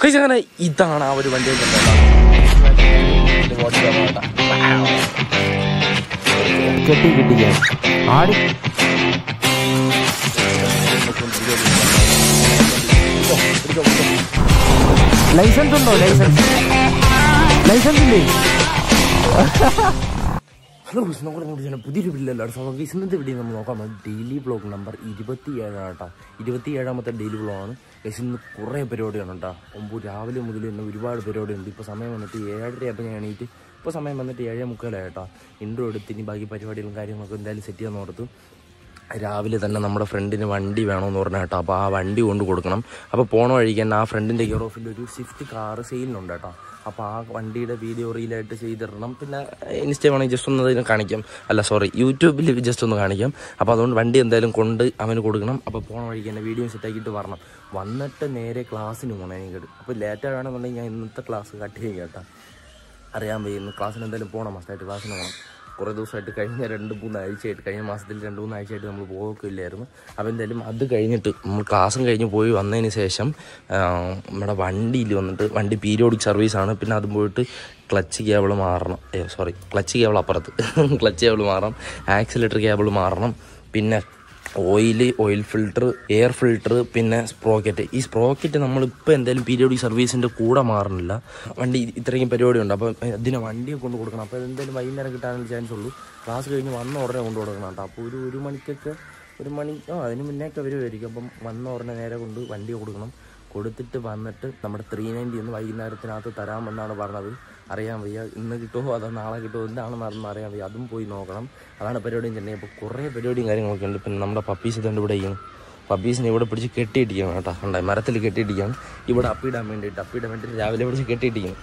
കഴിച്ച് അങ്ങനെ ഇതാണ് ആ ഒരു വണ്ടി കെട്ടി കിട്ടിക്കാൻ ആടി ലൈസൻസ് ഉണ്ടോ ലൈസൻസ് ലൈസൻസ് ഇല്ലേ ഹലോ ഗൈസ് നമ്മുടെ കൂടെ പുതിയൊരു വീട്ടിലല്ല സമയം ഗൈസ് ഇന്നത്തെ വീഡിയോ നമ്മൾ നോക്കാം ഡെയിലി ബ്ലോഗ് നമ്പർ ഇരുപത്തി ഏഴാണ് കേട്ടോ ഇരുപത്തി ഏഴാമത്തെ ഡെയിലി ബ്ലോഗാണ് ഗൈസ് ഇന്ന് കുറേ പരിപാടിയാണ് കേട്ടോ ഒമ്പത് രാവിലെ മുതൽ ഇന്ന് ഒരുപാട് പരിപാടിയുണ്ട് ഇപ്പോൾ സമയം വന്നിട്ട് ഏഴര ആയപ്പോൾ ഞാൻ എണീറ്റ് ഇപ്പോൾ സമയം വന്നിട്ട് ഏഴേ മുക്കാലായി കേട്ടോ ഇൻട്രോ എടുത്ത് ഇനി ബാക്കി പരിപാടികളും കാര്യങ്ങളൊക്കെ എന്തായാലും സെറ്റ് ചെയ്യാൻ ഓർത്തു രാവിലെ തന്നെ നമ്മുടെ ഫ്രണ്ടിന് വണ്ടി വേണമെന്ന് പറഞ്ഞ കേട്ടോ അപ്പോൾ ആ വണ്ടി കൊണ്ട് കൊടുക്കണം അപ്പോൾ പോണ വഴിക്ക് തന്നെ ആ ഫ്രണ്ടിൻ്റെ ഗിയർ ഓഫിൽ ഒരു സ്വിഫ്റ്റ് കാറ് സെയിലിനുണ്ട് കേട്ടോ അപ്പോൾ ആ വണ്ടിയുടെ വീഡിയോ റീലായിട്ട് ചെയ്തിടണം പിന്നെ ഇൻസ്റ്റ വേണമെങ്കിൽ ജസ്റ്റ് ഒന്ന് അതിന് കാണിക്കാം അല്ല സോറി യൂട്യൂബിൽ ജസ്റ്റ് ഒന്ന് കാണിക്കാം അപ്പോൾ അതുകൊണ്ട് വണ്ടി എന്തായാലും കൊണ്ട് അവന് കൊടുക്കണം അപ്പോൾ പോണ വഴിക്ക് തന്നെ വീഡിയോ സെറ്റാക്കിയിട്ട് വരണം വന്നിട്ട് നേരെ ക്ലാസ്സിന് പോകണം എനിക്ക് അപ്പോൾ ലേറ്റായി വേണമെന്നുണ്ടെങ്കിൽ ഞാൻ ഇന്നത്തെ ക്ലാസ് കട്ട് ചെയ്യും കേട്ടോ അറിയാൻ വയ്യ ഇന്ന് ക്ലാസ്സിന് എന്തായാലും പോകണം മസ്റ്റായിട്ട് ക്ലാസ്സിന് പോകണം കുറേ ദിവസമായിട്ട് കഴിഞ്ഞ രണ്ട് മൂന്ന് ആഴ്ചയായിട്ട് കഴിഞ്ഞ മാസത്തിൽ രണ്ട് മൂന്ന് ആഴ്ചയായിട്ട് നമ്മൾ പോകില്ലായിരുന്നു അപ്പോൾ എന്തായാലും അത് കഴിഞ്ഞിട്ട് നമ്മൾ ക്ലാസ്സും കഴിഞ്ഞ് പോയി വന്നതിന് ശേഷം ആ, നമ്മുടെ വണ്ടിയിൽ വന്നിട്ട് വണ്ടി പീരിയോഡിക് സർവീസാണ് പിന്നെ അതും പോയിട്ട് ക്ലച്ച് കേബിൾ മാറണം ഏ സോറി ക്ലച്ച് കേബിൾ അപ്പുറത്ത് ക്ലച്ച് കേബിൾ മാറണം ആക്സിലേറ്റർ കേബിൾ മാറണം പിന്നെ oil oil filter air filter പിന്നെ സ്പ്രോക്കറ്റ് ഈ സ്പ്രോക്കറ്റ് നമ്മളിപ്പോൾ എന്തായാലും പീരിയോഡിക് സർവീസിൻ്റെ കൂടെ മാറുന്നില്ല വണ്ടി ഇത്രയും പരിപാടിയുണ്ട് അപ്പോൾ ഇതിനെ വണ്ടിയെ കൊണ്ട് കൊടുക്കണം അപ്പോൾ എന്തായാലും വൈകുന്നേരം കിട്ടാനുള്ള ചാൻസ് ഉള്ളൂ ക്ലാസ് കഴിഞ്ഞ് വന്ന ഉടനെ കൊണ്ട് കൊടുക്കണം കേട്ടോ അപ്പോൾ ഒരു ഒരു മണിക്കൊക്കെ ഒരു മണി ആ അതിന് മുന്നേയൊക്കെ വരുമായിരിക്കും അപ്പം വന്ന ഉടനെ നേരെ കൊണ്ട് വണ്ടി കൊടുക്കണം കൊടുത്തിട്ട് വന്നിട്ട് നമ്മുടെ ത്രീ നയൻറ്റി ഒന്ന് വൈകുന്നേരത്തിനകത്ത് തരാമെന്നാണ് പറഞ്ഞത് അറിയാൻ വയ്യ ഇന്ന് കിട്ടുമോ അതോ നാളെ കിട്ടുമോ എന്താണെന്ന് അറിയാൻ വയ്യ അതും പോയി നോക്കണം അതാണ് പരിപാടിയും ചെന്നൈ അപ്പോൾ കുറേ പരിപാടിയും കാര്യങ്ങളൊക്കെ ഉണ്ട് പിന്നെ നമ്മുടെ പപ്പീസ് ഇതുണ്ട് ഇവിടെ ചെയ്യണം പപ്പീസിനെ ഇവിടെ പിടിച്ച് കെട്ടിയിട്ടിരിക്കണം കേട്ടോ ഉണ്ടായി മരത്തിൽ കെട്ടിയിട്ടിരിക്കണം ഇവിടെ അപ്പിടാൻ വേണ്ടിയിട്ട് അപ്പിടാൻ വേണ്ടിയിട്ട് രാവിലെ പിടിച്ച് കെട്ടിയിട്ടിരിക്കണം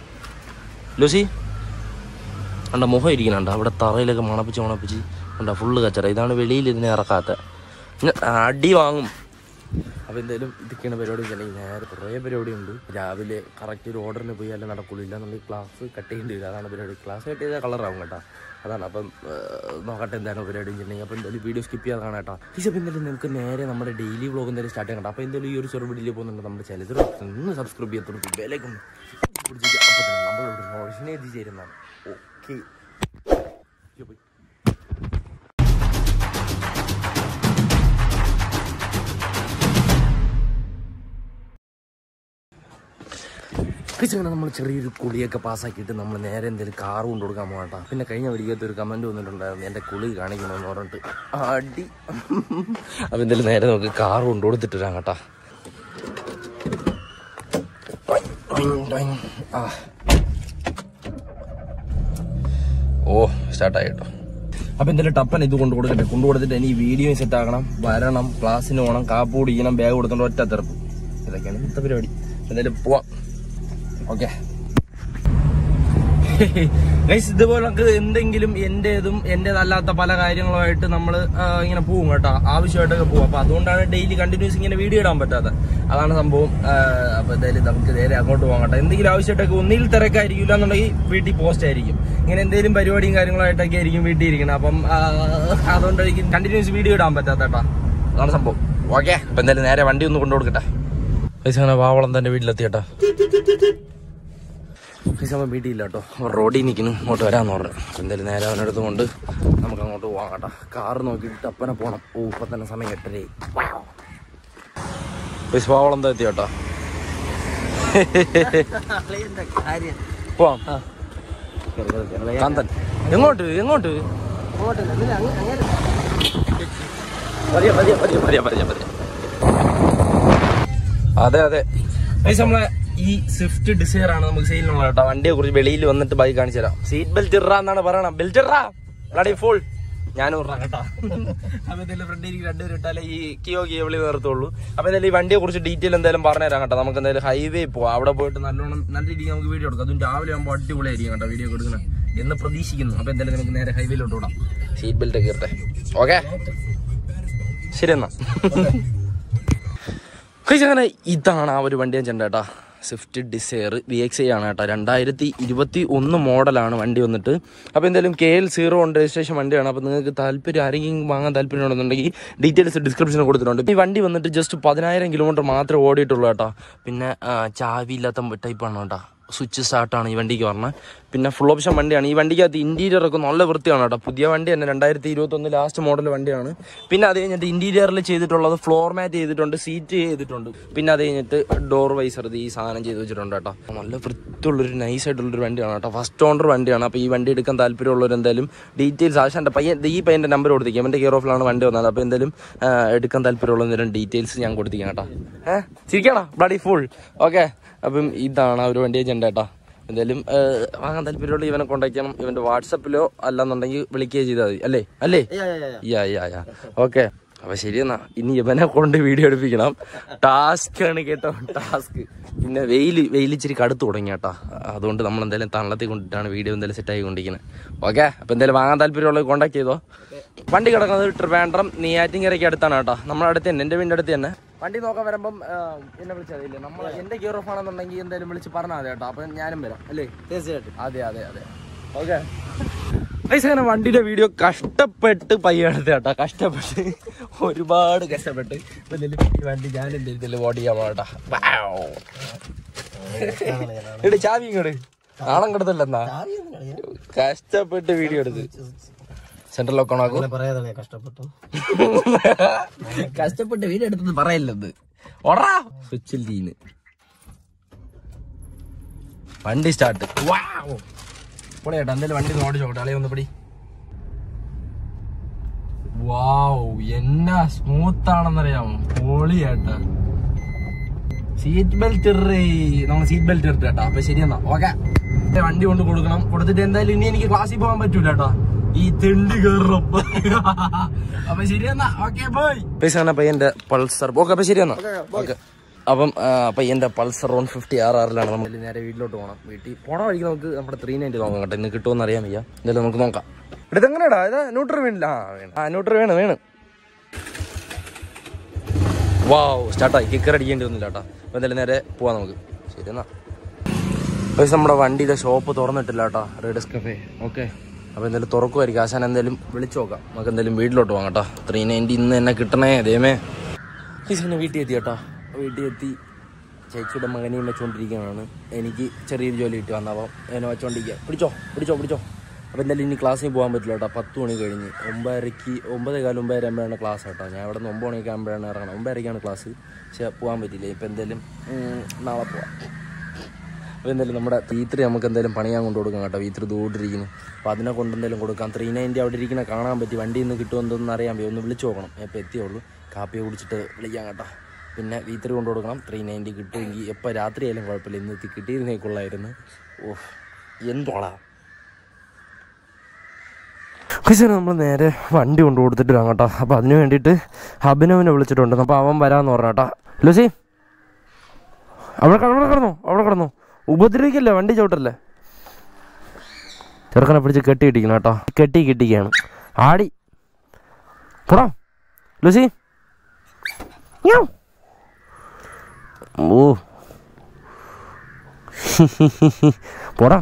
ലൂസി കണ്ട മുഖം ഇരിക്കുന്നുണ്ട് അവിടെ തറയിലൊക്കെ മണപ്പിച്ച് മണപ്പിച്ച് കണ്ട ഫുള്ള് കച്ചറ ഇതാണ് വെളിയിൽ ഇതിനെ ഇറക്കാത്ത ഇങ്ങ- അടി വാങ്ങും അപ്പോൾ എന്തായാലും ഇതൊക്കെയാണ് പരിപാടി തന്നെ നേരെ കുറേ പരിപാടിയുണ്ട് രാവിലെ കറക്റ്റ് ഒരു ഓർഡറിന് പോയി അല്ല നടക്കുള്ളൂ ഇല്ലാന്നുണ്ടെങ്കിൽ ക്ലാസ് കട്ട് ചെയ്യേണ്ടി വരും അതാണ് പരിപാടി ക്ലാസ് കട്ട് ചെയ്താൽ കളറാവും കേട്ടോ അതാണ് അപ്പം ഏഹ്, നോക്കട്ടെ എന്താണ് പരിപാടി വെച്ചിട്ടുണ്ടെങ്കിൽ അപ്പോൾ എന്തായാലും വീഡിയോ സ്കിപ്പ് ചെയ്യാതെ കാണാം കേട്ടോ ടീച്ചർ അപ്പോൾ എന്തായാലും നിങ്ങൾക്ക് നേരെ നമ്മുടെ ഡെയിലി വ്ളോഗ് എന്തായാലും സ്റ്റാർട്ട് ചെയ്യണം അപ്പോൾ എന്തായാലും ഈ ഒരു ചെറു വീഡിയോയിൽ പോകുന്നുണ്ട് നമ്മുടെ ചിലത് ഒന്ന് സബ്സ്ക്രൈബ് ചെയ്യാത്തോട് വിലക്കൊന്ന് പിടിച്ചിട്ട് അപ്പോൾ തന്നെ നമ്മളിവിടെ ഓറിജിനെ എത്തിച്ചേരുന്നതാണ് ഓക്കെ പോയി അങ്ങനെ നമ്മൾ ചെറിയൊരു കുളിയൊക്കെ പാസ്സാക്കിയിട്ട് നമ്മൾ നേരെ എന്തെങ്കിലും കാർ കൊണ്ട് കൊടുക്കാൻ പോകട്ടാ പിന്നെ കഴിഞ്ഞ വീഡിയോത്ത് ഒരു കമന്റ് വന്നിട്ടുണ്ടായിരുന്നു എൻ്റെ കുളി കാണിക്കണമെന്ന് പറഞ്ഞിട്ട് അടി അപ്പം എന്തായാലും നേരെ നമുക്ക് കാർ കൊണ്ട് കൊടുത്തിട്ട് വരാം കേട്ടാ ആ ഓ സ്റ്റാർട്ടായി കേട്ടോ അപ്പൊ എന്തായാലും ടപ്പൻ ഇത് കൊണ്ട് കൊടുക്കട്ടെ കൊണ്ടു കൊടുത്തിട്ട് ഇനി വീഡിയോ സെറ്റ് ആക്കണം വരണം ക്ലാസ്സിന് പോകണം കാപ്പ് കുടിക്കണം ബാഗ് കൊടുത്തോണ്ട് ഒറ്റ തെറുപ്പ് ഇതൊക്കെയാണ് ഇന്നത്തെ പരിപാടി എന്തായാലും പോവാം ഓക്കെ ഗൈസ് ഇതുപോലെ നമുക്ക് എന്തെങ്കിലും എന്റേതും എന്റേതല്ലാത്ത പല കാര്യങ്ങളുമായിട്ട് നമ്മൾ ഇങ്ങനെ പോവും കേട്ടോ ആവശ്യമായിട്ടൊക്കെ പോകും അപ്പൊ അതുകൊണ്ടാണ് ഡെയിലി കണ്ടിന്യൂസ് ഇങ്ങനെ വീഡിയോ ഇടാൻ പറ്റാത്തത് അതാണ് സംഭവം ആ, അപ്പൊ എന്തായാലും നമുക്ക് നേരെ അങ്ങോട്ട് പോകാം കേട്ടോ എന്തെങ്കിലും ആവശ്യമായിട്ടൊക്കെ ഒന്നിൽ തിരക്കായിരിക്കില്ല എന്നുണ്ടെങ്കിൽ വീട്ടിൽ പോസ്റ്റ് ആയിരിക്കും ഇങ്ങനെ എന്തെങ്കിലും പരിപാടിയും കാര്യങ്ങളായിട്ടൊക്കെ ആയിരിക്കും വീട്ടിൽ ഇരിക്കണം അപ്പം ആ, അതുകൊണ്ടായിരിക്കും കണ്ടിന്യൂസ് വീഡിയോ ഇടാൻ പറ്റാത്ത കേട്ടോ അതാണ് സംഭവം ഓക്കെ അപ്പൊ എന്തായാലും നേരെ വണ്ടി ഒന്ന് കൊണ്ടു കൊടുക്കട്ടെ പൈസ അങ്ങനെ വാവളം തന്റെ വീട്ടിലെത്തി കേട്ടോ പൈസ അവൻ വീട്ടിലില്ല കേട്ടോ അവൻ റോഡിൽ നിൽക്കുന്നു ഇങ്ങോട്ട് വരാന്ന് പറഞ്ഞു അപ്പൊ എന്തായാലും നേരെ അവനെടുത്ത് കൊണ്ട് നമുക്ക് അങ്ങോട്ട് പോകാം കേട്ടോ കാറ് നോക്കിയിട്ട് അപ്പനെ പോണം ഓ ഇപ്പൊ തന്നെ സമയം എട്ടരയായി പൈസ വാവളം എന്താ എത്തി കേട്ടോ പോവാം കാന്തൻ എങ്ങോട്ട് എങ്ങോട്ട് പതിയെ പതിയെ പതിയെ പതിയെ പതിയെ പതിയെ അതെ അതെ ഗൈസ് നമ്മളെ ഈ സ്വിഫ്റ്റ് ഡിസയർ ആണ് നമുക്ക് സെയിലിനുള്ള കേട്ടോ വണ്ടിയെ കുറിച്ച് വെളിയിൽ വന്നിട്ട് ബൈക്ക് കാണിച്ചു തരാം സീറ്റ് ബെൽറ്റ് ഇറാ എന്നാണ് പറയണം ബെൽറ്റ് ഇറാ ബ്ലഡി ഫുൾ ഞാനും ഇറാം കേട്ടോ അപ്പൊ എന്തായാലും ഫ്രണ്ട് എനിക്ക് രണ്ടുപേരും ഇട്ടാലേ ഈ കിയോ കിയോ വിളി നിർത്തുള്ളൂ അപ്പൊ എന്തായാലും ഈ വണ്ടിയെ കുറിച്ച് ഡീറ്റെയിൽ എന്തായാലും പറഞ്ഞുതരാം കേട്ടോ നമുക്ക് എന്തായാലും ഹൈവേ പോവാം അവിടെ പോയിട്ട് നല്ലോണം നല്ല രീതിക്ക് നമുക്ക് വീഡിയോ എടുക്കാം അതും രാവിലെ ആകുമ്പോൾ അടിപൊളിയായിരിക്കും കേട്ടോ വീഡിയോ കൊടുക്കുന്നത് എന്ന് പ്രതീക്ഷിക്കുന്നു അപ്പൊ എന്തായാലും നമുക്ക് നേരെ ഹൈവേയിലോട്ട് വിടാം സീറ്റ് ബെൽറ്റ് ഒക്കെ ഇറട്ടെ ഓക്കെ ശരി എന്നാ കഴിച്ച് അങ്ങനെ ഇതാണ് ആ ഒരു വണ്ടി ഞാൻ ചെണ്ട കേട്ടാ Swift Dzire V X I ആണ് കേട്ടോ രണ്ടായിരത്തി ഇരുപത്തി ഒന്ന് മോഡലാണ് വണ്ടി വന്നിട്ട് അപ്പോൾ എന്തായാലും കെ എൽ സീറോ ഉണ്ട് രജിസ്ട്രേഷൻ വണ്ടിയാണ് അപ്പോൾ നിങ്ങൾക്ക് താല്പര്യം ആരെങ്കിലും വാങ്ങാൻ താല്പര്യം ഉണ്ടെന്നുണ്ടെങ്കിൽ ഡീറ്റെയിൽസ് ഡിസ്ക്രിപ്ഷനിൽ കൊടുത്തിട്ടുണ്ട് ഈ വണ്ടി വന്നിട്ട് ജസ്റ്റ് പതിനായിരം കിലോമീറ്റർ മാത്രമേ ഓടിയിട്ടുള്ളൂ കേട്ടോ പിന്നെ ആ, ചാവി ഇല്ലാത്ത ടൈപ്പാണ് കേട്ടോ സ്വിച്ച് സ്റ്റാർട്ടാണ് ഈ വണ്ടിക്ക് പറഞ്ഞത് പിന്നെ ഫുൾ ഓപ്ഷൻ വണ്ടിയാണ് ഈ വണ്ടിക്കകത്ത് ഇൻറ്റീരിയർ ഒക്കെ നല്ല വൃത്തിയാണ് കേട്ടോ പുതിയ വണ്ടി തന്നെ രണ്ടായിരത്തി ഇരുപത്തൊന്ന് ലാസ്റ്റ് മോഡൽ വണ്ടിയാണ് പിന്നെ അത് കഴിഞ്ഞിട്ട് ഇൻറ്റീരിയറിൽ ചെയ്തിട്ടുള്ളത് ഫ്ലോർ മാറ്റ് ചെയ്തിട്ടുണ്ട് സീറ്റ് ചെയ്തിട്ടുണ്ട് പിന്നെ അത് കഴിഞ്ഞിട്ട് ഡോർ വൈസർ ഈ സാധനം ചെയ്ത് വെച്ചിട്ടുണ്ട് കേട്ടോ നല്ല വൃത്തിയുള്ളൊരു നൈസ് ആയിട്ടുള്ളൊരു വണ്ടിയാണ് കേട്ടോ ഫസ്റ്റ് ഓണർ വണ്ടിയാണ് അപ്പോൾ ഈ വണ്ടി എടുക്കാൻ താല്പര്യമുള്ളവർ എന്തായാലും ഡീറ്റെയിൽസ് ആശാൻ്റെ പയ്യൻ ദേ ഈ പയ്യൻ്റെ നമ്പർ കൊടുത്തിരിക്കും എൻ്റെ കെയർ ഓഫിലാണ് വണ്ടി വന്നത് അപ്പോൾ എന്തായാലും ആ, എടുക്കാൻ താല്പര്യമുള്ള എന്തെങ്കിലും ഡീറ്റെയിൽസ് ഞാൻ കൊടുത്തിരിക്കാം കേട്ടോ ഏഹ് ചിരിക്കണോ ബ്ലഡി ഫുൾ ഓക്കെ അപ്പം ഇതാണ് ആ ഒരു വണ്ടി ഏജന്റ് കേട്ടോ എന്തായാലും ആ, വാങ്ങാൻ താല്പര്യമുള്ള ഇവനെ കോൺടാക്ട് ചെയ്യണം ഇവന്റെ വാട്സപ്പിലോ അല്ലാന്നുണ്ടെങ്കിൽ വിളിക്കുകയോ ചെയ്താൽ മതി അല്ലേ അല്ലേ യാ യാ യാ ഓക്കെ അപ്പൊ ശരി എന്നാ ഇനി ഇവനെ കൊണ്ട് വീഡിയോ എടുപ്പിക്കണം ടാസ്ക് ആണ് കേട്ടോ ടാസ്ക് പിന്നെ വെയില് വെയിൽ ഇച്ചിരി കടുത്ത് തുടങ്ങി കേട്ടോ അതുകൊണ്ട് നമ്മൾ എന്തായാലും തള്ളത്തിൽ കൊണ്ടിട്ടാണ് വീഡിയോ എന്തായാലും സെറ്റ് ആയിക്കൊണ്ടിരിക്കുന്നത് ഓക്കെ അപ്പൊ എന്തായാലും വാങ്ങാൻ താല്പര്യമുള്ളത് കോൺടാക്ട് ചെയ്തോ വണ്ടി കിടക്കുന്നത് ട്രിവാൻഡ്രം നെയ്യാറ്റിങ്കരയ്ക്ക് അടുത്താണ് കേട്ടോ നമ്മുടെ അടുത്ത് തന്നെ എൻ്റെ വീടിൻ്റെ അടുത്ത് തന്നെ വണ്ടി നോക്കാൻ വരുമ്പം ആ, എന്നെ വിളിച്ചാൽ ഇല്ലേ നമ്മൾ എൻ്റെ ഗിയർ ഓഫ് ആണെന്നുണ്ടെങ്കിൽ എന്തായാലും വിളിച്ച് പറഞ്ഞാൽ മതി കേട്ടോ അപ്പം ഞാനും വരാം അല്ലേ തീർച്ചയായിട്ടും അതെ അതെ അതെ ഓക്കെ അങ്ങനെ വണ്ടിയുടെ വീഡിയോ കഷ്ടപ്പെട്ട് പയ്യെടുത്ത് കേട്ടോ കഷ്ടപ്പെട്ട് ഒരുപാട് കഷ്ടപ്പെട്ട് ഇപ്പൊ എന്തായാലും ഈ വണ്ടി ഞാൻ എന്തെങ്കിലും ഓടി ചെയ്യാൻ പോകട്ടാ എടി ചാവി ഇങ്ങോട്ട് നാണം കിടത്തല്ലെന്നാ കഷ്ടപ്പെട്ട് വീഡിയോ എടുത്ത് സെൻട്രൽ ലോക്കണാക്കും പറയാതെ കഷ്ടപ്പെട്ടു കഷ്ടപ്പെട്ട് വീഡിയോ എടുത്തത് പറയല്ലത് ഒറാ സ്വിച്ചിൽ തീന് വണ്ടി സ്റ്റാർട്ട് പോളെ ചേട്ടാ എന്തായാലും വണ്ടി ഒന്ന് ഓടിച്ചോട്ടെ അളി ഒന്ന് പിടി വാവ് എന്നാ സ്മൂത്ത് ആണെന്നറിയാമോ പൊളി ചേട്ടാ സീറ്റ് ബെൽറ്റ് ഇറേ നമ്മൾ സീറ്റ് ബെൽറ്റ് ഇട്ട് കേട്ടാ അപ്പൊ ശരി എന്നാ ഓക്കെ വണ്ടി കൊണ്ട് കൊടുക്കണം കൊടുത്തിട്ട് എന്തായാലും ഇനി എനിക്ക് ക്ലാസ്സിൽ പോകാൻ പറ്റൂല കേട്ടോ ഈ തെണ്ടി കയറും അപ്പൊ ശരി എന്നാ ഓക്കെ ബൈ പൈസ പയ്യന്റെ പൾസർ ഓക്കെ അപ്പൊ ശരി എന്നാ ഓക്കെ അപ്പം ആ, പയ്യന്റെ പൾസർ വൺ ഫിഫ്റ്റി ആർ ആറിലാണ് നമ്മൾ നേരെ വീട്ടിലോട്ട് പോകണം വീട്ടിൽ പോണ വഴിക്ക് നമുക്ക് നമ്മുടെ ത്രീ നയൻറ്റി നോക്കാം കേട്ടോ ഇന്ന് കിട്ടുമെന്ന് അറിയാൻ വയ്യ എന്തായാലും നമുക്ക് നോക്കാം ഇവിടെ എങ്ങനെയാടാ ഇത് ന്യൂട്രൽ വീണില്ല ആ വീണ് ആ ന്യൂട്രൽ വീണ് വീണ് വാവ് സ്റ്റാർട്ടായി കിക്കർ അടിക്കേണ്ടി വന്നില്ല കേട്ടോ അപ്പോൾ എന്തായാലും നേരെ പോവാം നമുക്ക് ശരി എന്നാ പക്ഷേ നമ്മുടെ വണ്ടിയുടെ ഷോപ്പ് തുറന്നിട്ടില്ല കേട്ടോ റേഡസ് കഫേ ഓക്കെ അപ്പോൾ എന്തായാലും തുറക്കുമായിരിക്കും ആശാൻ എന്തായാലും വിളിച്ചു നോക്കാം നമുക്ക് എന്തായാലും വീട്ടിലോട്ട് പോകാം കേട്ടോ ത്രീ നയൻറ്റി ഇന്ന് എന്നെ കിട്ടണേ അതേമേ ഈസിനെ വീട്ടിൽ എത്തി കേട്ടോ വീട്ടിൽ എത്തി ചേച്ചിയുടെ മകനെയും വെച്ചുകൊണ്ടിരിക്കുകയാണ് എനിക്ക് ചെറിയൊരു ജോലി കിട്ടി വന്നപ്പോൾ എന്നെ വെച്ചോണ്ടിരിക്കുക പിടിച്ചോ പിടിച്ചോ പിടിച്ചോ അപ്പോൾ എന്തായാലും ഇനി ക്ലാസ്സിൽ പോകാൻ പറ്റില്ല കേട്ടോ പത്ത് മണി കഴിഞ്ഞ് ഒമ്പതരയ്ക്ക് ഒമ്പതേ കാലം ഒമ്പതര ആകുമ്പോഴാണ് ക്ലാസ് കേട്ടോ ഞാൻ ഇവിടെ നിന്ന് ഒമ്പത് മണിയൊക്കെ ആകുമ്പോഴാണ് ഇറങ്ങണം ഒമ്പതരയ്ക്കാണ് ക്ലാസ് പക്ഷേ പോകാൻ പറ്റില്ല ഇപ്പം എന്തായാലും ഉം, നാളെ പോവാം അപ്പോൾ എന്തായാലും നമ്മുടെ വീത്രി നമുക്ക് എന്തായാലും പണിയാൻ കൊണ്ട് കൊടുക്കാം കേട്ടോ വീത്രി ദൂടിരിക്കുന്നു അപ്പോൾ അതിനെ കൊണ്ട് എന്തായാലും കൊടുക്കാം ത്രീ നയൻറ്റി അവിടെ ഇരിക്കുന്ന കാണാൻ പറ്റി വണ്ടി ഇന്ന് കിട്ടുമെന്നൊന്നും അറിയാൻ പറ്റും ഒന്ന് വിളിച്ചു നോക്കണം എപ്പോൾ എത്തിയുള്ളൂ കാപ്പി കുടിച്ചിട്ട് വിളിക്കാം കേട്ടോ പിന്നെ വീത്രി കൊണ്ട് കൊടുക്കണം ത്രീ നയൻറ്റി കിട്ടുമെങ്കിൽ എപ്പോൾ രാത്രി ആയാലും കുഴപ്പമില്ല ഇന്ന് എത്തി കിട്ടിയിരുന്നേ കൊള്ളായിരുന്നു ഓഹ് എന്തോളാ പക്ഷേ നമ്മൾ നേരെ വണ്ടി കൊണ്ട് കൊടുത്തിട്ട് വരാം കേട്ടോ അപ്പോൾ അതിന് വേണ്ടിയിട്ട് അഭിനവിനെ വിളിച്ചിട്ടുണ്ട് അപ്പോൾ അവൻ വരാമെന്ന് പറഞ്ഞു കേട്ടോ ലൂസി അവിടെ കട- അവിടെ കിടന്നു അവിടെ കിടന്നു ഉപദ്രവിക്കല്ലേ വണ്ടി ചവിട്ടല്ലേ ചെറുക്കനെ പിടിച്ച് കെട്ടി കിട്ടിക്കണം കേട്ടോ കെട്ടി കിട്ടിക്കുകയാണ് ആടി പോടാ ലൂസി യ്യോ. ഓ പോടാ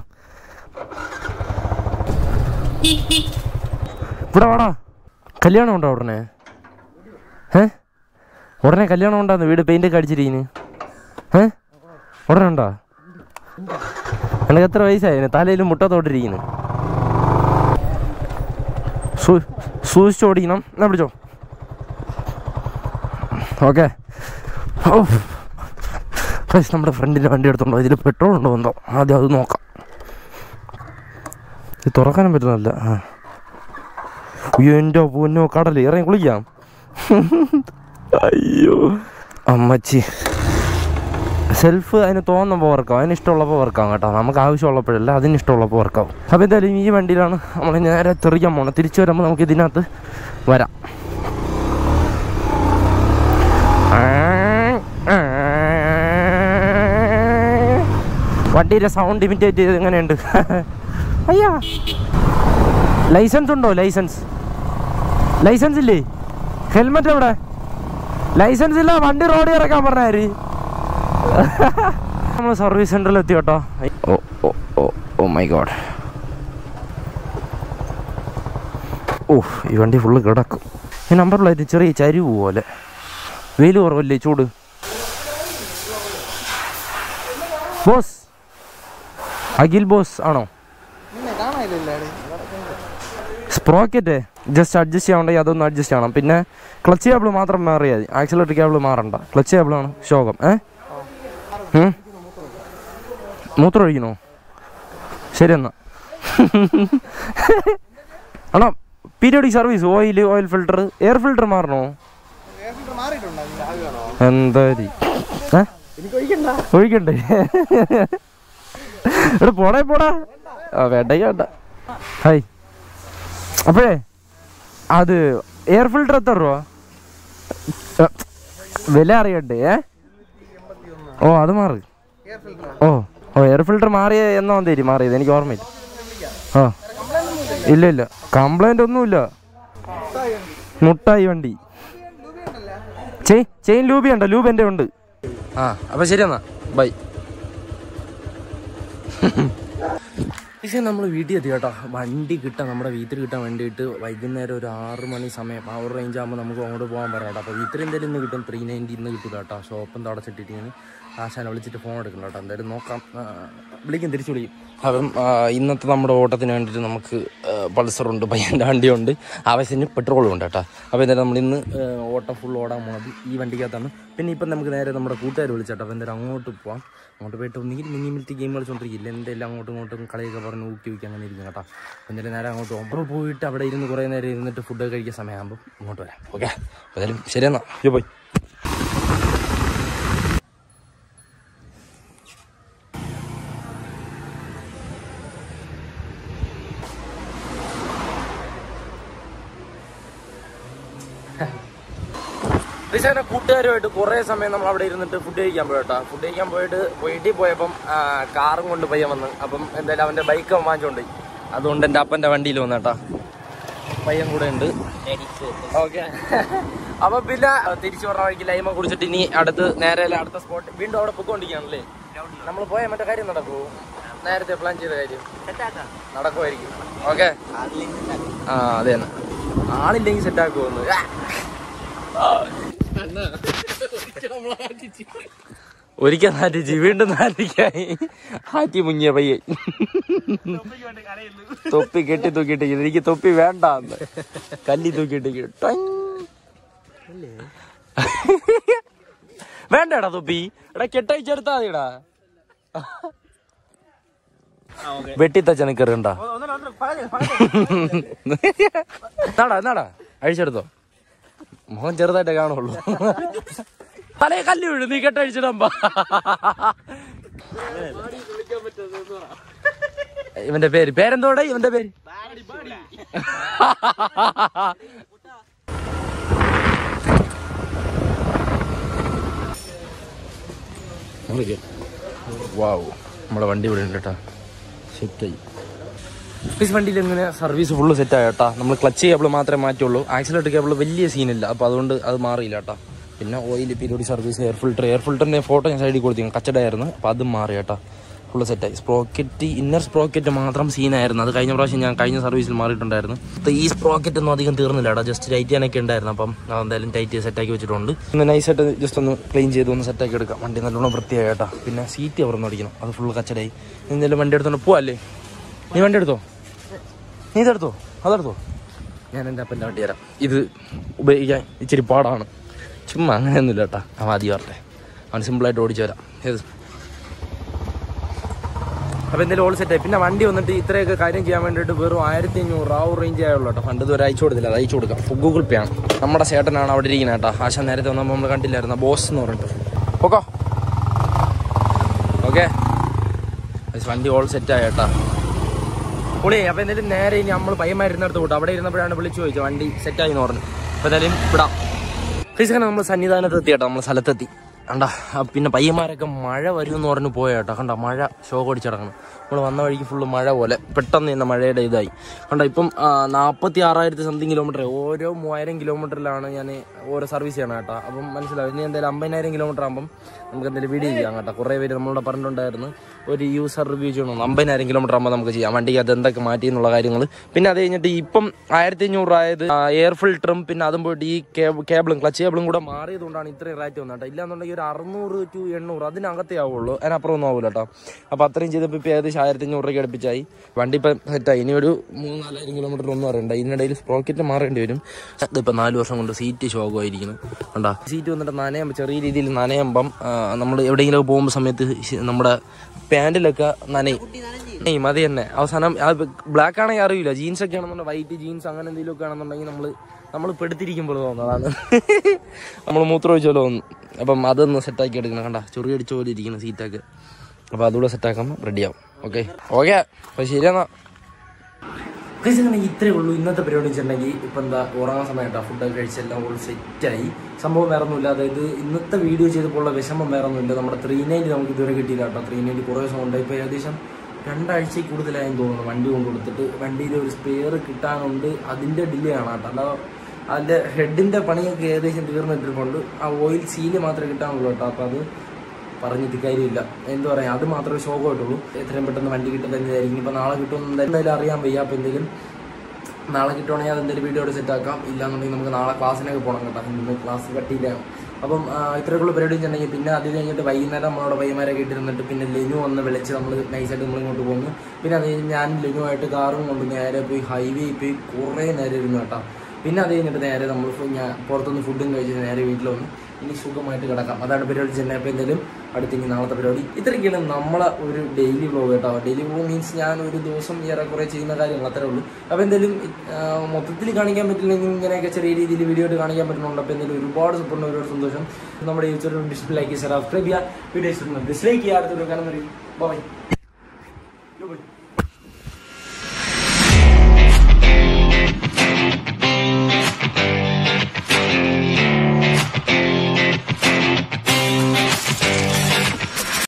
ഇവിടെ വാടാ കല്യാണം ഉണ്ടോ ഉടനെ ഏ ഉടനെ കല്യാണം ഉണ്ടാന്ന് വീട് പെയിന്റ് ഒക്കെ അടിച്ചിരിക്കുന്നു ഏ ഉടനെ ഉണ്ടോ എനിക്ക് എത്ര വയസ്സായി തലയിൽ മുട്ട തൊട്ടിരിക്കുന്നു സൂക്ഷിച്ച് ഓടിക്കണം എന്നാ പിടിച്ചോ ഓക്കെ നമ്മുടെ ഫ്രണ്ടിൻ്റെ വണ്ടി എടുത്തോണ്ടോ ഇതിൽ പെട്രോൾ ഉണ്ടോ എന്തോ ആദ്യം അത് നോക്കാം ഇത് തുറക്കാനും പറ്റുന്നില്ല ആ അയ്യോ എൻ്റെ പൊന്നോ കടല് ഇറങ്ങി കുളിക്കാം അയ്യോ അമ്മച്ചി സെൽഫ് അതിന് തോന്നുമ്പോൾ വർക്കാവും അതിന് ഇഷ്ടമുള്ളപ്പോൾ വർക്കാവും കേട്ടോ നമുക്ക് ആവശ്യമുള്ളപ്പോഴല്ല അതിന് ഇഷ്ടമുള്ളപ്പോൾ വർക്കാവും അപ്പോൾ എന്തായാലും ഈ വണ്ടിയിലാണ് നമ്മൾ നേരെ തെറിക്കാൻ പോകണം തിരിച്ചു വരുമ്പോൾ നമുക്ക് ഇതിനകത്ത് വരാം വണ്ടിയുടെ സൗണ്ട് ഇമിറ്റേറ്റ് ചെയ്ത് എങ്ങനെയുണ്ട് അയ്യാ ലൈസൻസ് ഉണ്ടോ ലൈസൻസ് ലൈസൻസ് ഇല്ലേ ഹെൽമെറ്റ് എവിടെ ലൈസൻസ് ഇല്ല വണ്ടി റോഡിൽ ഇറക്കാൻ പറഞ്ഞാര് നമ്മൾ സർവീസ് സെന്ററിൽ എത്തി കേട്ടോ ഓ ഓ ഓ ഓ മൈ ഗോഡ് ഓ ഈ വണ്ടി ഫുള്ള് കിടക്കും ഈ നമ്പർ പ്ലേറ്റ് ചെറിയ ചരിവ് പോലെ വെയിൽ കുറവല്ലേ ചൂട് ബോസ് അഖിൽ ബോസ് ആണോ സ്പ്രോക്കറ്റ് ജസ്റ്റ് അഡ്ജസ്റ്റ് ചെയ്യാണ്ടെങ്കിൽ അതൊന്ന് അഡ്ജസ്റ്റ് ചെയ്യണം പിന്നെ ക്ലച്ച് കേബിൾ മാത്രം മാറിയാൽ മതി ആക്സിലേറ്റർ കേബിൾ മാറണ്ട ക്ലച്ച് കേബിളാണ് ശോകം ഏ ഉം? മൂത്രം ഒഴിക്കണോ ശരി എന്നാ ആണോ periodic service oil oil filter air filter മാറണോ എന്താ രീ? ഏ? ഒഴിക്കണ്ടേ ഇവിടെ പോടേ പോടാ ആ വേണ്ട വേണ്ട ഹായ് അപ്പോഴേ അത് എയർ ഫിൽട്ടർ എത്ര രൂപ ഏ, വില അറിയണ്ടേ ഏ ഓ അത് മാറി ഓ ഓ എയർ ഫിൽട്ടർ മാറിയ എന്നാ തരും മാറിയത് എനിക്ക് ഓർമ്മയില്ല ആ ഇല്ല ഇല്ല കംപ്ലൈന്റ് ഒന്നുമില്ല മുട്ടായി വണ്ടി ചെയിൻ ചെയിൻ ലൂബി ഉണ്ടോ ലൂബ് എൻ്റെ ഉണ്ട് ആ അപ്പൊ ശരി എന്നാ ബൈ പക്ഷേ നമ്മൾ വീട്ടിൽ എത്തി കേട്ടോ വണ്ടി കിട്ടാൻ നമ്മുടെ വീട്ടിൽ കിട്ടാൻ വേണ്ടിയിട്ട് വൈകുന്നേരം ഒരു ആറ് മണി സമയം ആ ഒരു റേഞ്ച് ആകുമ്പോൾ നമുക്ക് അങ്ങോട്ട് പോകാൻ പറയാം കേട്ടോ അപ്പോൾ വീട്ടിൽ എന്തായാലും ഇന്ന് കിട്ടും ത്രീ നയൻറ്റി ഇന്ന് കിട്ടില്ല കേട്ടോ ഷോപ്പും തടച്ചിട്ടിട്ട് ഞാൻ ആശാനെ വിളിച്ചിട്ട് ഫോൺ എടുക്കണം കേട്ടോ എന്തായാലും നോക്കാം ആ, വിളിക്കും തിരിച്ചു വിളിക്കും അപ്പം ആ, ഇന്നത്തെ നമ്മുടെ ഓട്ടത്തിന് വേണ്ടിയിട്ട് നമുക്ക് ആ, പൾസറുണ്ട് പയ്യൻ്റെ വണ്ടിയുണ്ട് ആവശ്യത്തിന് പെട്രോളും ഉണ്ട് കേട്ടോ അപ്പോൾ എന്തായാലും നമ്മൾ ഇന്ന് ആ, ഓട്ടം ഫുൾ ഓടാൻ പോണത് ഈ വണ്ടിക്കകത്താണ് പിന്നെ ഇപ്പം നമുക്ക് നേരെ നമ്മുടെ കൂട്ടുകാർ വിളിച്ചേട്ടോ അപ്പോൾ എന്തായാലും അങ്ങോട്ട് പോവാം അങ്ങോട്ട് പോയിട്ട് ഒന്നുകിൽ മിനി മിനിറ്റ് ഗെയിം കളിച്ചോണ്ടിരിക്കില്ല എന്തെല്ലാം അങ്ങോട്ടും ഇങ്ങോട്ടും കളിയൊക്കെ പറഞ്ഞ് ഊക്കി ഊക്കി അങ്ങനെ ഇരിക്കും കേട്ടോ അപ്പോൾ എന്തായാലും നേരെ അങ്ങോട്ട് പോകും അപ്പോൾ പോയിട്ട് അവിടെ ഇരുന്ന് കുറേ നേരം ഇരുന്നിട്ട് ഫുഡ് കഴിക്കാൻ സമയമാകുമ്പോൾ ഇങ്ങോട്ട് വരാം ഓക്കെ അപ്പോൾ എന്തായാലും ശരിയെന്നാ അയ്യോ പോയി റിസാന കൂട്ടുകാരുമായിട്ട് കുറേ സമയം നമ്മൾ അവിടെ ഇരുന്നിട്ട് ഫുഡ് കഴിക്കാൻ പോയിട്ടാ ഫുഡ് കഴിക്കാൻ പോയിട്ട് വീട്ടിൽ പോയപ്പം ആ, കാറും കൊണ്ട് പയ്യൻ വന്ന് അപ്പം എന്തായാലും അവന്റെ ബൈക്ക് അവൻ വാങ്ങിച്ചോണ്ട് പോയി. അതുകൊണ്ട് എൻ്റെ അപ്പൻ്റെ വണ്ടിയിൽ വന്നേട്ടാ പയ്യൻ കൂടെ ഉണ്ട് ഓക്കെ അപ്പൊ പിന്നെ തിരിച്ചു പറഞ്ഞ വഴിക്ക് ലൈമ കുടിച്ചിട്ട് ഇനി അടുത്ത് നേരെ അല്ലേ അടുത്ത സ്പോട്ട് വീണ്ടും അവിടെ പൊക്കോണ്ടിരിക്കുകയാണല്ലേ നമ്മൾ പോയ മറ്റേ കാര്യം നടക്കുമോ നേരത്തെ പ്ലാൻ ചെയ്ത കാര്യം നടക്കുമായിരിക്കും ഓക്കെ ആ അതെ തന്നെ ആളില്ലെങ്കിൽ സെറ്റ് ആക്കുമെന്ന് ഒരിക്കൽ നാറ്റിച്ച് വീണ്ടും നാറ്റിക്കായി ആറ്റി മുങ്ങിയ പയ്യൻ തൊപ്പി കെട്ടി തൂക്കിയിട്ട് എനിക്ക് തൊപ്പി വേണ്ട കല്ലി തൂക്കിയിട്ട് ടങ്. വേണ്ടടാ തൊപ്പി എടാ കെട്ടഴിച്ചെടുത്താ മതിടാ വെട്ടിത്തച്ച നിക്കറുണ്ട എന്നാടാ എന്നാടാ അഴിച്ചെടുത്തോ മുഖം ചെറുതായിട്ടേ കാണുള്ളൂ തലേ കല്ല് വീഴും നീ കെട്ടഴിച്ചിടമ്പാ ഇവന്റെ പേര് പേരെന്തോടെ ഇവന്റെ പേര് വാവ് നമ്മളെ വണ്ടി ഇവിടെ ഉണ്ട് കേട്ടാ സെറ്റായി ഈ വണ്ടിയിൽ എങ്ങനെ സർവീസ് ഫുള്ള് സെറ്റ് ആയ കേട്ടാ നമ്മൾ ക്ലച്ച് കേബിൾ മാത്രമേ മാറ്റുള്ളൂ ആക്സിലേറ്റർ കേബിൾ വലിയ സീനില്ല അപ്പോൾ അതുകൊണ്ട് അത് മാറിയില്ല കേട്ടാ പിന്നെ oil periodic service air filter air ഫിൽറ്ററിന്റെ ഫോട്ടോ ഞാൻ സൈഡിൽ കൊടുത്തിരുന്നു കച്ചടായിരുന്നു അപ്പോൾ അതും മാറി കേട്ടാ ഫുള്ള് സെറ്റായി സ്പ്രോക്കറ്റ് ഇന്നർ സ്പ്രോക്കറ്റ് മാത്രം സീനായിരുന്നു അത് കഴിഞ്ഞ പ്രാവശ്യം ഞാൻ കഴിഞ്ഞ സർവീസിൽ മാറിയിട്ടുണ്ടായിരുന്നു അപ്പോൾ ഈ സ്പ്രോക്കറ്റ് ഒന്നും അധികം തീർന്നില്ല കേട്ടോ ജസ്റ്റ് ടൈറ്റ് ചെയ്യാനൊക്കെ ഉണ്ടായിരുന്നു അപ്പം അത് എന്തായാലും ടൈറ്റ് സെറ്റാക്കി വെച്ചിട്ടുണ്ട് ഒന്ന് നൈസായിട്ട് ജസ്റ്റ് ഒന്ന് ക്ലീൻ ചെയ്ത് ഒന്ന് സെറ്റാക്കി എടുക്കാം വണ്ടി നല്ലോണം വൃത്തിയായി കേട്ടോ പിന്നെ സീറ്റ് അവർ അടിക്കണം അത് ഫുള്ള് കച്ചടായി എന്തെങ്കിലും വണ്ടി എടുത്തോണ്ട് പോവല്ലേ നീ വണ്ടി എടുത്തോ നീ ഇതെടുത്തോ അതെടുത്തോ ഞാൻ എൻ്റെ അപ്പൻ്റെ വണ്ടി തരാം ഇത് ഉപയോഗിക്കാൻ ഇച്ചിരി പാടാണ് ചുമ്മാ അങ്ങനെയൊന്നുമില്ല കേട്ടാ അവൻ ആദ്യം വരട്ടെ അവൻ സിമ്പിളായിട്ട് ഓടിച്ചു വരാം ഏത് അപ്പോൾ എന്തെങ്കിലും ഓൾ സെറ്റായി പിന്നെ വണ്ടി വന്നിട്ട് ഇത്രയൊക്കെ കാര്യം ചെയ്യാൻ വേണ്ടിയിട്ട് വെറും ആയിരത്തി അഞ്ഞൂറ് ആ ഒരു റേഞ്ച് ആയുള്ളൂ കേട്ടോ ഫണ്ട് ഇതുവരെ അയച്ചു കൊടുത്തില്ല അത് അയച്ചു കൊടുക്കാം ഗൂഗിൾ പേ ആണ് നമ്മുടെ ചേട്ടനാണ് അവിടെ ഇരിക്കുന്നത് കേട്ടോ ആശ നേരത്തെ വന്നപ്പോൾ നമ്മൾ കണ്ടില്ലായിരുന്നു ബോസ് എന്ന് പറഞ്ഞിട്ട് ഓക്കോ ഓക്കെ വണ്ടി ഓൾ സെറ്റായി കേട്ടാ പുളി അപ്പൊ എന്തായാലും നേരെ ഇനി നമ്മൾ പയ്യന്മാരുന്നിടത്ത് വിട്ടു അവിടെ ഇരുന്നപ്പോഴാണ് വിളിച്ചു ചോദിച്ചത് വണ്ടി സെറ്റായി എന്ന് പറഞ്ഞു അപ്പൊ എന്തായാലും വിടാം ഫിസിക്കനെ നമ്മൾ സന്നിധാനത്ത് എത്തി കേട്ടോ നമ്മൾ സ്ഥലത്തെത്തി കണ്ടാ ആ പിന്നെ പയ്യന്മാരൊക്കെ മഴ വരും എന്ന് പറഞ്ഞ് പോയ കേട്ടോ കണ്ട മഴ ഷോ അടിച്ചടക്കണം നമ്മൾ വന്ന വഴിക്ക് ഫുള്ള് മഴ പോലെ പെട്ടെന്ന് തന്നെ മഴയുടെ ഇതായി കണ്ട ഇപ്പം നാൽപ്പത്തി ആറായിരത്തി സംതിങ് കിലോമീറ്റർ ഓരോ മൂവായിരം കിലോമീറ്ററിലാണ് ഞാൻ ഓരോ സർവീസ് ചെയ്യണം കേട്ടോ അപ്പം മനസ്സിലാവും ഇനി എന്തായാലും അമ്പതിനായിരം കിലോമീറ്റർ ആകുമ്പം നമുക്ക് എന്തെങ്കിലും വീഡിയോ ചെയ്യാം കേട്ടോ കുറേ പേര് നമ്മളോട് പറഞ്ഞിട്ടുണ്ടായിരുന്നു ഒരു യൂസർ റിവ്യൂ ചെയ്യണം അമ്പതിനായിരം കിലോമീറ്റർ ആകുമ്പോൾ നമുക്ക് ചെയ്യാം വണ്ടിക്ക് അത് എന്തൊക്കെ മാറ്റി എന്നുള്ള കാര്യങ്ങൾ പിന്നെ അത് കഴിഞ്ഞിട്ട് ഇപ്പം ആയിരത്തി അഞ്ഞൂറ് ആയത് എയർ ഫിൽറ്ററും പിന്നെ അതും പോയിട്ട് ഈ കേബിളും ക്ലച്ച് കേബിളും കൂടെ മാറിയതുകൊണ്ടാണ് ഇത്രയും റേറ്റ് വന്നത് കേട്ടോ ഇല്ലാന്നുണ്ടെങ്കിൽ ഒരു അറുന്നൂറ് ടു എണ്ണൂറ് അതിനകത്തേ ആവുള്ളൂ അതിനപ്പുറം ഒന്നും ആവില്ല കേട്ടോ അപ്പോൾ അത്രയും ചെയ്തപ്പോൾ ഇപ്പോൾ ഏകദേശം ആയിരത്തി അഞ്ഞൂറ് രൂപയ്ക്ക് അടുപ്പിച്ചായി വണ്ടി ഇപ്പം സെറ്റായി ഇനി ഒരു മൂന്ന് നാലായിരം കിലോമീറ്റർ ഒന്നും അറിയണ്ട ഇതിനിടയിൽ സ്പ്രോക്കറ്റ് മാറേണ്ടി വരും ഇതിപ്പോൾ നാല് വർഷം കൊണ്ട് സീറ്റ് ശോകമായിരിക്കുന്നു കണ്ടാ സീറ്റ് വന്നിട്ട് നനയുമ്പോൾ ചെറിയ രീതിയിൽ നനയുമ്പം നമ്മൾ എവിടെയെങ്കിലും പോകുമ്പോൾ സമയത്ത് ശ- നമ്മുടെ പാൻറ്റിലൊക്കെ നനയും നെയ്യും അത് തന്നെ അവസാനം ബ്ലാക്ക് ആണെങ്കിൽ അറിയില്ല ജീൻസ് ഒക്കെ ആണെന്നുണ്ടെങ്കിൽ വൈറ്റ് ജീൻസ് അങ്ങനെ എന്തെങ്കിലും ഒക്കെ ആണെന്നുണ്ടെങ്കിൽ നമ്മൾ നമ്മൾ പെടുത്തിരിക്കുമ്പോൾ തോന്നുന്നതാണ് നമ്മൾ മൂത്രം ഒഴിച്ച പോലെ തോന്നും അപ്പം അതൊന്ന് സെറ്റാക്കി എടുക്കണം കണ്ട ചൊറി അടിച്ച പോലെ ഇരിക്കുന്ന സീറ്റൊക്കെ അപ്പോൾ അതുകൂടെ സെറ്റാക്കുമ്പോൾ റെഡിയാവും ഓക്കെ ഓക്കെ അപ്പോൾ ശരിയെന്നാ അങ്ങനെ ഇത്രേ ഉള്ളൂ ഇന്നത്തെ പരിപാടി വെച്ചിട്ടുണ്ടെങ്കിൽ ഇപ്പം എന്താ ഉറങ്ങാൻ സമയത്താ ഫുഡൊക്കെ കഴിച്ചെല്ലാം ഓൾ സെറ്റായി സംഭവം വേറെ ഒന്നുമില്ല അതായത് ഇന്നത്തെ വീഡിയോ ചെയ്തപ്പോൾ ഉള്ള വിഷമം വേറെ ഒന്നുമില്ല നമ്മുടെ ത്രീ നയൻറ്റി നമുക്ക് ഇതുവരെ കിട്ടിയില്ല കേട്ടോ ത്രീ നയൻറ്റി കുറേ ദിവസം കൊണ്ട് ഇപ്പോൾ ഏകദേശം രണ്ടാഴ്ചയിൽ കൂടുതലായെന്ന് തോന്നുന്നു വണ്ടി കൊണ്ട് കൊടുത്തിട്ട് വണ്ടിയിൽ ഒരു സ്പെയർ കിട്ടാനുണ്ട് അതിൻ്റെ ഡിലേ ആണ് കേട്ടോ അല്ലാതെ അതിൻ്റെ ഹെഡിൻ്റെ പണിയൊക്കെ ഏകദേശം തീർന്നിട്ടിട്ടുണ്ട് ആ ഓയിൽ സീല് മാത്രമേ കിട്ടാനുള്ളൂ കേട്ടോ അപ്പോൾ അത് പറഞ്ഞിട്ട് കാര്യമില്ല എന്താ പറയാ അത് മാത്രമേ ശോകമായിട്ടുള്ളൂ എത്രയും പെട്ടെന്ന് വണ്ടി കിട്ടുന്നതായിരിക്കും ഇപ്പൊ നാളെ കിട്ടുമെന്ന് എന്തായാലും അറിയാൻ വയ്യ അപ്പൊ എന്തെങ്കിലും നാളെ കിട്ടുവാണെങ്കിൽ അത് എന്തെങ്കിലും വീഡിയോ സെറ്റ് ആക്കാം ഇല്ലാന്നുണ്ടെങ്കിൽ നമുക്ക് നാളെ ക്ലാസ്സിനൊക്കെ പോകണം കേട്ടോ ഇന്ന് ക്ലാസ് കട്ടിയില്ല അപ്പം ആ, ഇത്രയൊക്കെയുള്ള പരിപാടി വെച്ചിട്ടുണ്ടെങ്കിൽ പിന്നെ അത് കഴിഞ്ഞിട്ട് വൈകുന്നേരം നമ്മളോട് പയ്യന്മാരൊക്കെ ഇട്ടിരുന്നിട്ട് പിന്നെ ലെനു വന്ന് വിളിച്ച് നമ്മൾ നൈസായിട്ട് നമ്മൾ ഇങ്ങോട്ട് പോകുന്നു പിന്നെ അത് കഴിഞ്ഞ് ഞാൻ ലെനുവായിട്ട് കാറും കൊണ്ട് നേരെ പോയി ഹൈവേ പോയി കുറേ നേരം ഇരുന്നു കേട്ടോ പിന്നെ അത് കഴിഞ്ഞിട്ട് നേരെ നമ്മൾ ഫു- ഞാൻ പുറത്തുനിന്ന് ഫുഡും കഴിച്ച് നേരെ വീട്ടിൽ വന്ന് ഇനി സുഖമായിട്ട് കിടക്കാം അതാണ് പരിപാടി ചെന്നൈ അപ്പോൾ എന്തെങ്കിലും അടുത്ത് ഇനി നാളത്തെ പരിപാടി ഇത്രയൊക്കെയാണ് നമ്മളെ ഒരു ഡെയിലി വ്ളോഗ് കേട്ടോ ഡെയിലി വ്ളോഗ് മീൻസ് ഞാൻ ഒരു ദിവസം ഏറെക്കുറെ ചെയ്യുന്ന കാര്യങ്ങൾ അത്രേ ഉള്ളൂ അപ്പോൾ എന്തെങ്കിലും മൊത്തത്തിൽ കാണിക്കാൻ പറ്റില്ലെങ്കിൽ ഇങ്ങനെയൊക്കെ ചെറിയ രീതിയിൽ വീഡിയോ ആയിട്ട് കാണിക്കാൻ പറ്റുന്നുണ്ട് അപ്പോൾ എന്തെങ്കിലും ഒരുപാട് സപ്പോർട്ടിന് ഒരുപാട് സന്തോഷം നമ്മുടെ യൂട്യൂബ് ഡിസ്പ്ലേക്ക് സബ്സ്ക്രൈബ് ചെയ്യുക വീഡിയോ ഡിസ്ലൈക്ക് ചെയ്യുക അടുത്തൊരു കാണുന്ന ബൈ